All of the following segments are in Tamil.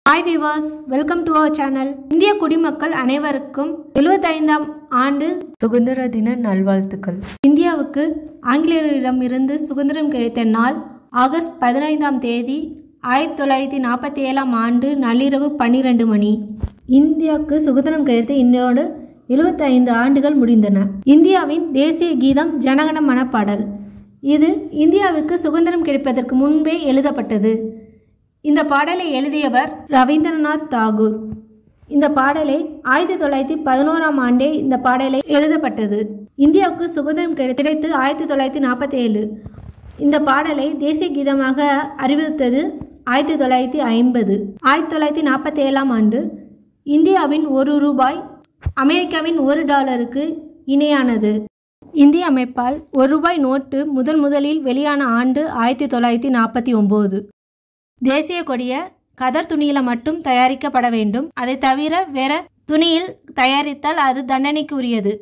hi viewers welcome to our channel இந்திய குடிமக்கள் அனைவருக்கும் எழுபத்தைந்தாம் ஆண்டு சுதந்திர தின நல்வாழ்த்துக்கள் இந்தியாவுக்கு ஆங்கிலேயரிடமிருந்து சுதந்திரம் கிடைத்த நாள் ஆகஸ்ட் பதினைந்தாம் தேதி ஆயிரத்தி தொள்ளாயிரத்தி நாற்பத்தி ஏழாம் ஆண்டு நள்ளிரவு பன்னிரண்டு மணி இந்தியாவுக்கு சுதந்திரம் கிடைத்து இன்னோடு எழுபத்தைந்து ஆண்டுகள் முடிந்தன இந்தியாவின் தேசிய கீதம் ஜனகண மனப்பாடல் இது இந்தியாவிற்கு சுதந்திரம் கிடைப்பதற்கு முன்பே எழுதப்பட்டது இந்த பாடலை எழுதியவர் ரவீந்திரநாத் தாகூர் இந்த பாடலை ஆயிரத்தி தொள்ளாயிரத்தி பதினோராம் ஆண்டே இந்த பாடலை எழுதப்பட்டது இந்தியாவுக்கு சுதந்திரம் கிடை- கிடைத்து ஆயிரத்தி தொள்ளாயிரத்தி நாற்பத்தி ஏழு இந்த பாடலை தேசிய கீதமாக அறிவித்தது ஆயிரத்தி தொள்ளாயிரத்தி ஐம்பது ஆயிரத்தி தொள்ளாயிரத்தி நாற்பத்தி ஏழாம் ஆண்டு இந்தியாவின் ஒரு ரூபாய் அமெரிக்காவின் ஒரு டாலருக்கு இணையானது இந்திய அமைப்பால் ஒரு ரூபாய் நோட்டு முதல் முதலில் வெளியான ஆண்டு ஆயிரத்தி தொள்ளாயிரத்தி நாற்பத்தி ஒம்பது தேசிய கொடிய கதர் துணியில மட்டும் தயாரிக்கப்பட வேண்டும் அதை தவிர வேற துணியில் தயாரித்தால் அது தண்டனைக்கு உரியது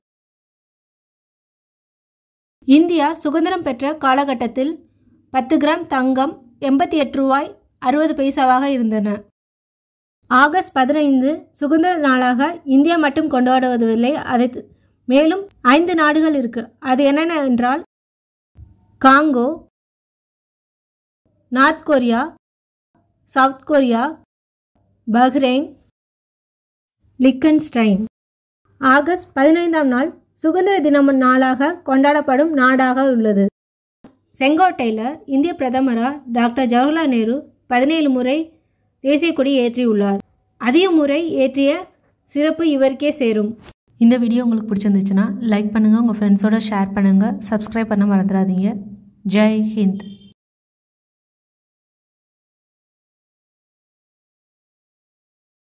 இந்தியா சுதந்திரம் பெற்ற காலகட்டத்தில் பத்து கிராம் தங்கம் எண்பத்தி எட்டு ரூபாய் அறுபது பைசாவாக இருந்தன ஆகஸ்ட் பதினைந்து சுதந்திர நாளாக இந்தியா மட்டும் கொண்டாடுவதில்லை அதை த- மேலும் ஐந்து நாடுகள் இருக்கு அது என்னென்ன என்றால் Congo North Korea South Korea Bahrain Liechtenstein August பதினைந்தாம் நாள் சுதந்திர தினம் நாளாக கொண்டாடப்படும் நாடாக உள்ளது செங்கோட்டையில் இந்திய பிரதமராக டாக்டர் ஜவஹர்லால் நேரு பதினேழு முறை தேசிய கொடி ஏற்றியுள்ளார் அதிக முறை ஏற்றிய சிறப்பு இவருக்கே சேரும் இந்த வீடியோ உங்களுக்கு பிடிச்சிருந்துச்சுன்னா லைக் பண்ணுங்கள் உங்கள் ஃப்ரெண்ட்ஸோட ஷேர் பண்ணுங்கள் சப்ஸ்கிரைப் பண்ண மறந்துடாதீங்க ஜெய் ஹிந்த்